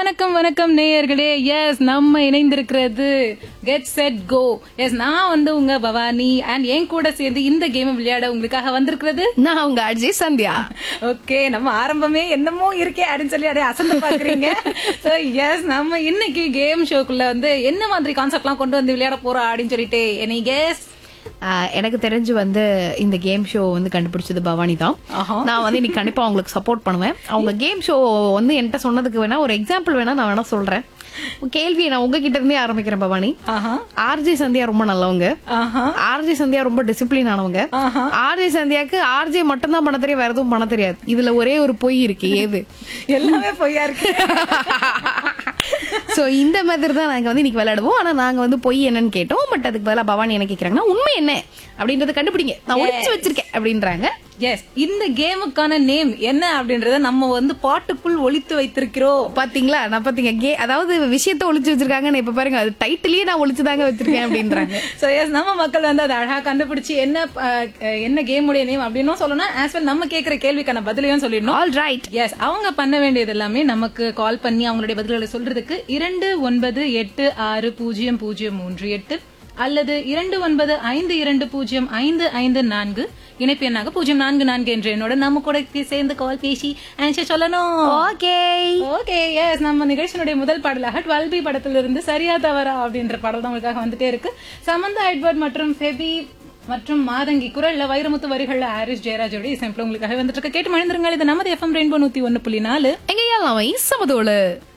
வணக்கம் வணக்கம் நேயர்களே எஸ் நம்ம இணைந்திருக்கிறது கெட் செட் கோ எஸ் நான் வந்து உங்க பவானி அண்ட் என் கூட சேர்ந்து இந்த கேம் விளையாட உங்களுக்காக வந்திருக்கிறது நான் உங்க அஜய் சந்தியா ஓகே நம்ம ஆரம்பமே என்னமோ இருக்கே அப்படின்னு சொல்லி அப்படியே அசந்து பாக்குறீங்க ஸோ எஸ் நம்ம இன்னைக்கு கேம் ஷோக்குள்ள வந்து என்ன மாதிரி கான்செப்ட்லாம் கொண்டு வந்து விளையாட போறோம் அப்படின்னு சொல்லிட்டு என்னை கெஸ் ஆஹ் எனக்கு தெரிஞ்சு வந்து இந்த கேம் ஷோ வந்து கண்டுபிடிச்சது பவானி தான் ஆஹா. நான் வந்து இன்னைக்கு கண்டிப்பா அவங்களுக்கு சப்போர்ட் பண்ணுவேன் அவங்க கேம் ஷோ வந்து என்கிட்ட சொன்னதுக்கு வேணா ஒரு எக்ஸாம்பிள் வேணா நான் வேணா சொல்றேன் கேள்வியை நான் உங்ககிட்ட இருந்தே ஆரம்பிக்கிறேன் பவானி ஆஹா ஆர்ஜி சந்தியா ரொம்ப நல்லவங்க ஆஹா ஆர்ஜி சந்தியா ரொம்ப டிசிப்ளின் ஆனவங்க ஆஹா. ஆர்ஜி சந்தியாக்கு ஆர்ஜே மட்டும் தான் பண்ண தெரியும் வேற எதுவும் பண்ண தெரியாது இதுல ஒரே ஒரு பொய் இருக்கு ஏது எல்லாமே பொய்யா இருக்கு சோ இந்த மாதிரி தான் நாங்க வந்து இன்னைக்கு விளையாடுவோம் ஆனா நாங்க வந்து பொய் என்னன்னு கேட்டோம் பட் அதுக்கு பதிலா பவானி என்ன கேக்குறாங்கன்னா உண்மை என்ன அப்படின்றத கண்டுபிடிங்க நான் ஒளிச்சு வச்சிருக்கேன் அப்படின்றாங்க எஸ் இந்த கேமுக்கான நேம் என்ன அப்படின்றத நம்ம வந்து பாட்டுக்குள் ஒளித்து வைத்திருக்கிறோம் பாத்தீங்களா நான் பாத்தீங்க கே அதாவது விஷயத்த ஒளிச்சு வச்சிருக்காங்க நான் இப்ப பாருங்க அது டைட்டிலேயே நான் ஒளிச்சு தாங்க வச்சிருக்கேன் அப்படின்றாங்க சோ எஸ் நம்ம மக்கள் வந்து அதை அழகா கண்டுபிடிச்சு என்ன அஹ், என்ன கேம் உடைய நேம் அப்படின்னும் சொல்லணும் ஆஸ் வெல் நம்ம கேக்குற கேள்விக்கான பதிலையும் சொல்லிடணும் ஆல் ரைட் எஸ் அவங்க பண்ண வேண்டியது எல்லாமே நமக்கு கால் பண்ணி அவங்களுடைய பதில்களை சொல்றதுக்கு இரண்டு ஒன்பது எட்டு ஆறு பூஜ்ஜியம் பூஜ்ஜியம் மூன்று எட்டு அல்லது இரண்டு ஒன்பது ஐந்து இரண்டு பூஜ்ஜியம் ஐந்து ஐந்து நான்கு இணைப்பு எண்ணாக பூஜ்ஜியம் நான்கு நான்கு என்ற என்னோட நம்ம கூட சேர்ந்து கால் பேசி ஆன்சர் சொல்லணும் ஓகே ஓகே எஸ் நம்ம நிகழ்ச்சியினுடைய முதல் பாடலாக டுவெல் பி படத்திலிருந்து சரியா தவறா அப்படின்ற பாடல் தான் உங்களுக்காக வந்துட்டே இருக்கு சமந்தா எட்வர்ட் மற்றும் ஃபெபி மற்றும் மாதங்கி குரல்ல வைரமுத்து வரிகள்ல ஹாரிஸ் ஜெயராஜோட இசைப்பில் உங்களுக்காக வந்துட்டு இருக்கு கேட்டு மணிந்திருங்கள் இது நமது எஃப்எம் ரெயின்போ நூத்தி ஒன்னு புள்ளி நாலு எங்க ஏன் அவன் சமதோளு